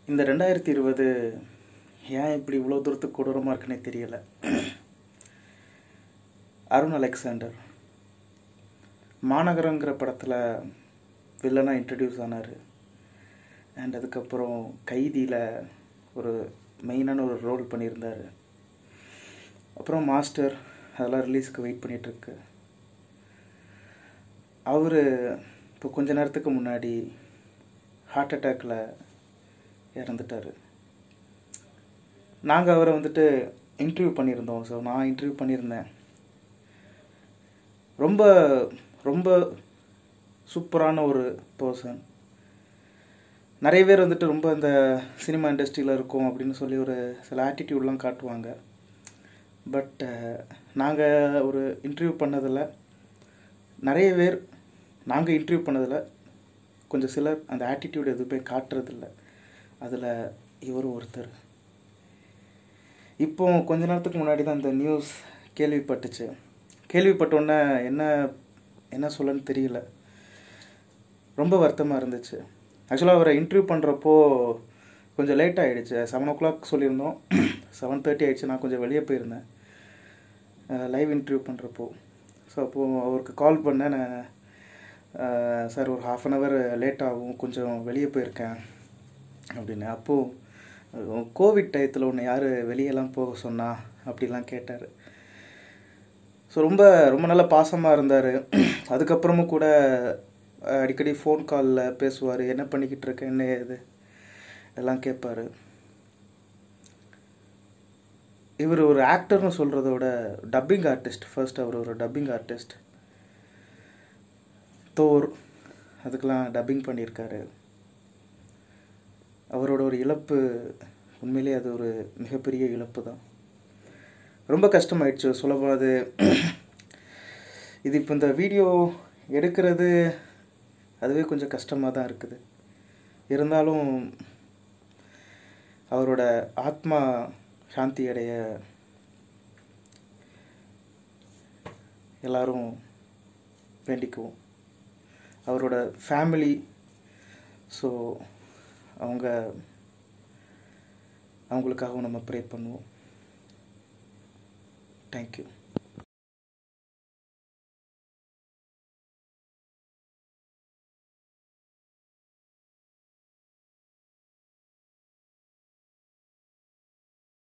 இந்த ரெண்டாயிரத்தி இருபது ஏன் இப்படி இவ்வளோ தூரத்துக்கு கொடூரமாக இருக்குன்னே தெரியல அருண் அலெக்சாண்டர் மாநகரங்கிற படத்தில் வில்லனாக இன்ட்ரடியூஸ் ஆனார் அண்ட் அதுக்கப்புறம் கைதியில் ஒரு மெயினான ஒரு ரோல் பண்ணியிருந்தார் அப்புறம் மாஸ்டர் அதெல்லாம் ரிலீஸ்க்கு வெயிட் பண்ணிகிட்ருக்கு அவர் இப்போ கொஞ்ச நேரத்துக்கு முன்னாடி ஹார்ட் அட்டாக்கில் இறந்துட்டார் நாங்கள் அவரை வந்துட்டு இன்டர்வியூ பண்ணியிருந்தோம் ஸோ நான் இன்டர்வியூ பண்ணியிருந்தேன் ரொம்ப ரொம்ப சூப்பரான ஒரு பர்சன் நிறைய பேர் வந்துட்டு ரொம்ப இந்த சினிமா இண்டஸ்ட்ரியில் இருக்கும் அப்படின்னு சொல்லி ஒரு சில ஆட்டிடியூட்லாம் காட்டுவாங்க பட் நாங்கள் ஒரு இன்டர்வியூ பண்ணதில் நிறைய பேர் நாங்கள் இன்டர்வியூ பண்ணதில் கொஞ்சம் சிலர் அந்த ஆட்டிடியூட் எதுவுமே காட்டுறதில்ல அதில் இவரும் ஒருத்தர் இப்போ கொஞ்ச நேரத்துக்கு முன்னாடி தான் இந்த நியூஸ் கேள்விப்பட்டுச்சு கேள்விப்பட்டோன்னே என்ன என்ன சொல்லன்னு தெரியல ரொம்ப வருத்தமாக இருந்துச்சு ஆக்சுவலாக அவரை இன்டர்வியூ பண்ணுறப்போ கொஞ்சம் லேட் ஆகிடுச்சு செவன் ஓ கிளாக் சொல்லியிருந்தோம் செவன் தேர்ட்டி ஆகிடுச்சு நான் கொஞ்சம் வெளியே போயிருந்தேன் லைவ் இன்டர்வியூ பண்ணுறப்போ ஸோ அப்போது அவருக்கு கால் பண்ணேன் நான் சார் ஒரு ஹாஃப் அன் ஹவர் லேட் ஆகும் கொஞ்சம் வெளியே போயிருக்கேன் அப்படின்னு அப்போது கோவிட் டயத்தில் ஒன்று யார் வெளியெல்லாம் போக சொன்னா அப்படிலாம் கேட்டார் ஸோ ரொம்ப ரொம்ப நல்ல பாசமாக இருந்தார் அதுக்கப்புறமும் கூட அடிக்கடி ஃபோன் காலில் பேசுவார் என்ன பண்ணிக்கிட்டு இருக்க என்ன ஏது எல்லாம் கேட்பார் இவர் ஒரு ஆக்டர்னு சொல்கிறத விட டப்பிங் ஆர்டிஸ்ட் ஃபர்ஸ்ட் அவர் ஒரு டப்பிங் ஆர்டிஸ்ட் தோர் அதுக்கெலாம் டப்பிங் பண்ணியிருக்காரு அவரோட ஒரு இழப்பு உண்மையிலே அது ஒரு மிகப்பெரிய இழப்பு தான் ரொம்ப கஷ்டமாயிடுச்சு சொல்லப்போ அது இது இப்போ இந்த வீடியோ எடுக்கிறது அதுவே கொஞ்சம் கஷ்டமாக தான் இருக்குது இருந்தாலும் அவரோட ஆத்மா சாந்தி அடைய எல்லாரும் வேண்டிக்குவோம் அவரோட ஃபேமிலி ஸோ அவங்க அவங்களுக்காகவும் நம்ம ப்ரே பண்ணுவோம் தேங்க்யூ